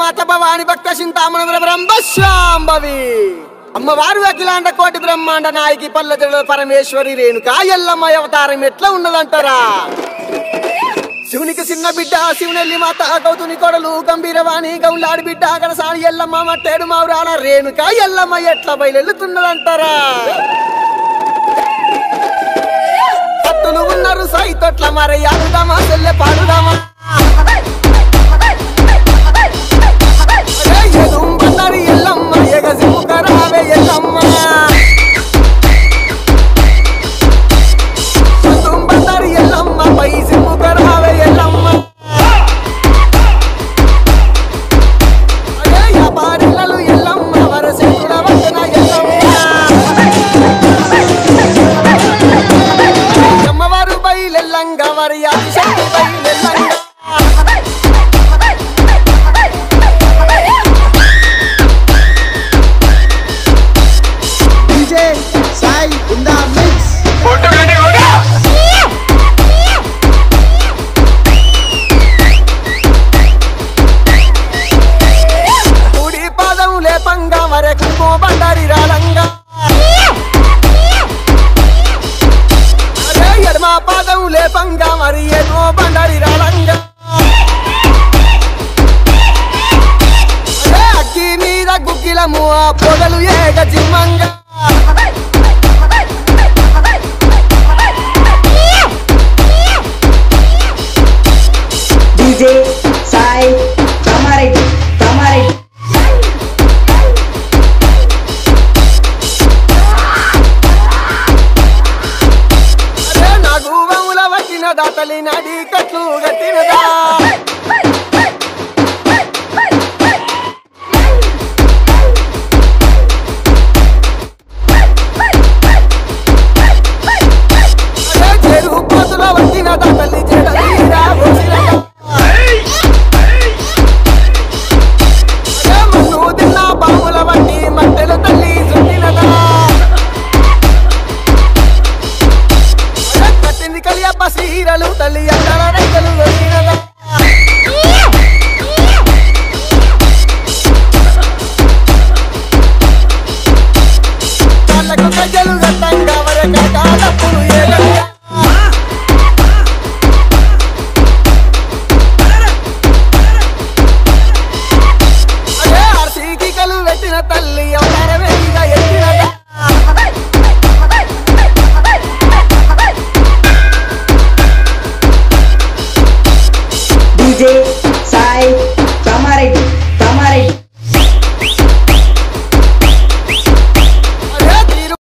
మాత భవాని భక్త చింతామణ బ్రహ్మశ్యాంబవి అమ్మవారు అఖిలాండ కోటి బ్రహ్మాండ నాయకి పల్లె పరమేశ్వరి రేణుక ఎల్లమ్మ అవతారం ఎట్లా ఉన్నదంటారా శివునికి చిన్న బిడ్డ శివునెల్లి మాత గౌతుని కొడలు గంభీరవాణి గౌలాడి బిడ్డ గణసాని ఎల్లమ్మ మట్టేడు మావురాల రేణుక ఎల్లమ్మ ఎట్లా బయలుతున్నదంటారా భక్తులు ఉన్నారు సైతొట్ల మరి ఆడుదామా సెల్లె పాడుదామా అరే ఎదుం బండారి ఎల్లమ్మ ఎగసి ముఖరావే ఎల్లమ్మ ఎదుం బండారి ఎల్లమ్మ పైసి ముఖరావే ఎల్లమ్మ అరే యాపారిలలు ఎల్లమ్మ వరసేతుల వదన ఎల్లమ్మ అమ్మవారు బయలెల్లంగా మరి Adishakti బయలెల్లంగా DJ Sai in the mix. కుడి పాదం లేపంగా వరకు బండారి రాలంగా అరే ఎడమ పాదం లేపంగా మరి ఏదో బండారి రాలంగా అరే అగ్గి మీద గుగ్గిలము ఆ పొగలు ఏగ జిమ్మంగా DJ Sai Tamaretti Tamaretti అరే నాకు వముల వచ్చిన దాతలి నడి కట్లు గట్టినదా అరే చెరువు కోతుల వచ్చిన దాతలి చెడలీరా పోసినదా అరే మన్ను తిన్న బాముల వంటి మట్టెలు తల్లి చుట్టినదా అరే కట్టింది కలియప్ప సీరలు తల్లి అక్కడ రైతులు దొరికినదా కాళ్ళకు గజ్జలు గట్టంగా వరక కాలప్పుడు ఏగంగా అదే ఆర్సీకి కలు పెట్టిన తల్లి అవతారమేగా ఎత్తినదా DJ Sai